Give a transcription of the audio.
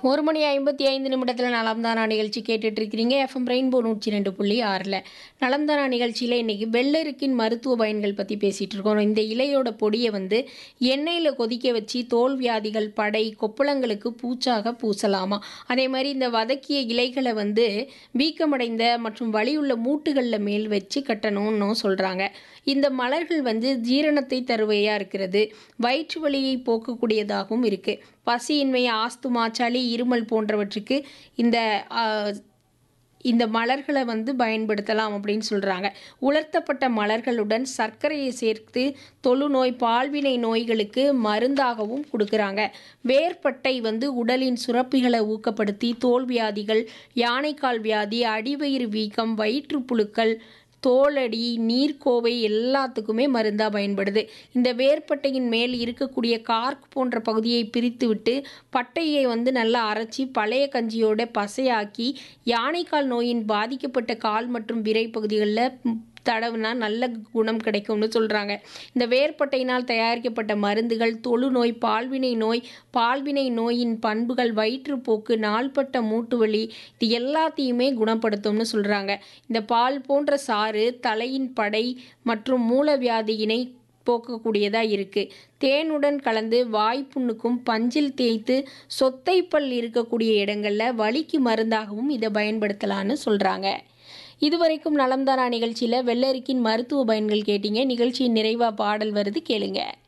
ஒரு மணி ஐம்பத்தி ஐந்து நிமிடத்தில் நலம்தானா நிகழ்ச்சி கேட்டுட்டு இருக்கிறீங்க எஃப்எம் ரெயின்போ நூற்றி ரெண்டு புள்ளி ஆறில் நலம்தானா நிகழ்ச்சியில் இன்றைக்கி வெள்ளரிக்கின் மருத்துவ பயன்கள் பற்றி பேசிகிட்டு இருக்கோம் இந்த இலையோட பொடியை வந்து எண்ணெயில் கொதிக்க வச்சு தோல் வியாதிகள் படை கொப்பளங்களுக்கு பூச்சாக பூசலாமா அதே மாதிரி இந்த வதக்கிய இலைகளை வந்து வீக்கமடைந்த மற்றும் வலியுள்ள மூட்டுகளில் மேல் வச்சு கட்டணும்னு சொல்கிறாங்க இந்த மலர்கள் வந்து ஜீரணத்தை தருவையாக இருக்கிறது வயிற்று வலியை போக்கக்கூடியதாகவும் இருக்குது பசியின்மை ஆஸ்துமா சளி இருமல் போன்றவற்றுக்கு இந்த ஆ, இந்த மலர்களை வந்து பயன்படுத்தலாம் அப்படின்னு சொல்கிறாங்க உலர்த்தப்பட்ட மலர்களுடன் சர்க்கரையை சேர்த்து தொழுநோய் பால்வினை நோய்களுக்கு மருந்தாகவும் கொடுக்குறாங்க வேர்பட்டை வந்து உடலின் சுரப்பிகளை ஊக்கப்படுத்தி தோல் வியாதிகள் யானைக்கால் வியாதி அடிவயிறு வீக்கம் வயிற்றுப்புழுக்கள் தோலடி நீர்க்கோவை எல்லாத்துக்குமே மருந்தாக பயன்படுது இந்த வேர்பட்டையின் மேல் இருக்கக்கூடிய கார்க் போன்ற பகுதியை பிரித்து விட்டு பட்டையை வந்து நல்லா அரைச்சி பழைய கஞ்சியோட பசையாக்கி யானைக்கால் நோயின் பாதிக்கப்பட்ட கால் மற்றும் விரை பகுதிகளில் தடவுனா நல்ல குணம் கிடைக்கும்னு சொல்கிறாங்க இந்த வேர்பட்டையினால் தயாரிக்கப்பட்ட மருந்துகள் தொழுநோய் பால்வினை நோய் பால்வினை நோயின் பண்புகள் வயிற்றுப்போக்கு நாள்பட்ட மூட்டுவலி இது எல்லாத்தையுமே குணப்படுத்தும்னு சொல்கிறாங்க இந்த பால் போன்ற சாறு தலையின் படை மற்றும் மூலவியாதியினை போக்கக்கூடியதாக இருக்குது தேனுடன் கலந்து வாய்ப்புண்ணுக்கும் பஞ்சில் தேய்த்து சொத்தைப்பல் இருக்கக்கூடிய இடங்களில் வலிக்கு மருந்தாகவும் இதை பயன்படுத்தலான்னு சொல்கிறாங்க இதுவரைக்கும் நலம்தானா நிகழ்ச்சியில் வெள்ளரிக்கின் மருத்துவ பயன்கள் கேட்டீங்க நிகழ்ச்சியின் நிறைவா பாடல் வருது கேளுங்க